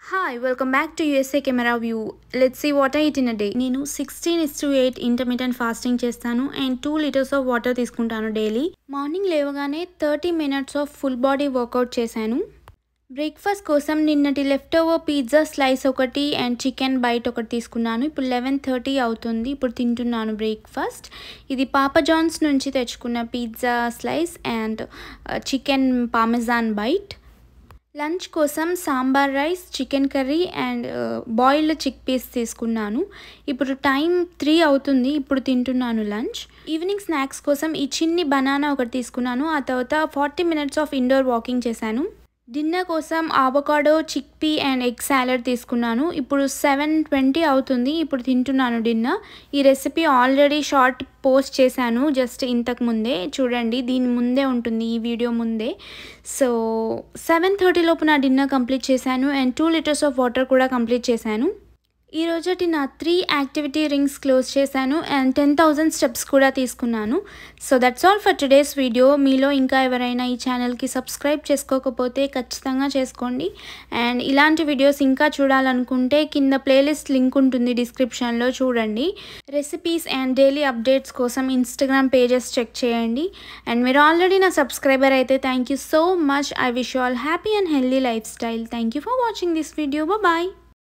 hi welcome back to USA camera view let's see what I eat in a day నేను sixteen is to eight intermediate fasting చేస్తాను and two litres of water తీసుకుంటాను daily morning లేవగానే thirty minutes of full body workout చేశాను breakfast కోసం నిన్నటి leftover pizza slice ఒకటి and chicken bite ఒకటి తీసుకున్నాను ఇప్పుడు లెవెన్ థర్టీ అవుతుంది ఇప్పుడు తింటున్నాను బ్రేక్ఫాస్ట్ ఇది పాప జాన్స్ నుంచి తెచ్చుకున్న pizza slice and chicken parmesan bite lunch కోసం sambar rice chicken curry and boiled chickpeas తీసుకున్నాను ఇప్పుడు టైం త్రీ అవుతుంది ఇప్పుడు తింటున్నాను లంచ్ ఈవినింగ్ స్నాక్స్ కోసం ఈ చిన్ని బనానా ఒకటి తీసుకున్నాను ఆ తర్వాత forty minutes of indoor walking చేశాను డిన్నర్ కోసం avocado chickpea and egg salad తీసుకున్నాను ఇప్పుడు సెవెన్ ట్వంటీ అవుతుంది ఇప్పుడు తింటున్నాను డిన్నర్ ఈ రెసిపీ ఆల్రెడీ షార్ట్ పోస్ట్ చేశాను జస్ట్ ఇంతకు ముందే చూడండి దీని ముందే ఉంటుంది ఈ వీడియో ముందే సో సెవెన్ థర్టీ లోపు నా డిన్నర్ కంప్లీట్ చేశాను and two litres of water కూడా కంప్లీట్ చేశాను ఈ రోజటి నా త్రీ యాక్టివిటీ రింగ్స్ క్లోజ్ చేశాను అండ్ టెన్ థౌజండ్ స్టెప్స్ కూడా తీసుకున్నాను so that's all for today's video మీలో ఇంకా ఎవరైనా ఈ ఛానల్కి సబ్స్క్రైబ్ చేసుకోకపోతే ఖచ్చితంగా చేసుకోండి అండ్ ఇలాంటి వీడియోస్ ఇంకా చూడాలనుకుంటే కింద ప్లేలిస్ట్ లింక్ ఉంటుంది డిస్క్రిప్షన్లో చూడండి రెసిపీస్ అండ్ డైలీ అప్డేట్స్ కోసం ఇన్స్టాగ్రామ్ పేజెస్ చెక్ చేయండి అండ్ మీరు ఆల్రెడీ నా సబ్స్క్రైబర్ అయితే thank you so much I wish you all happy and healthy lifestyle thank you for watching this video bye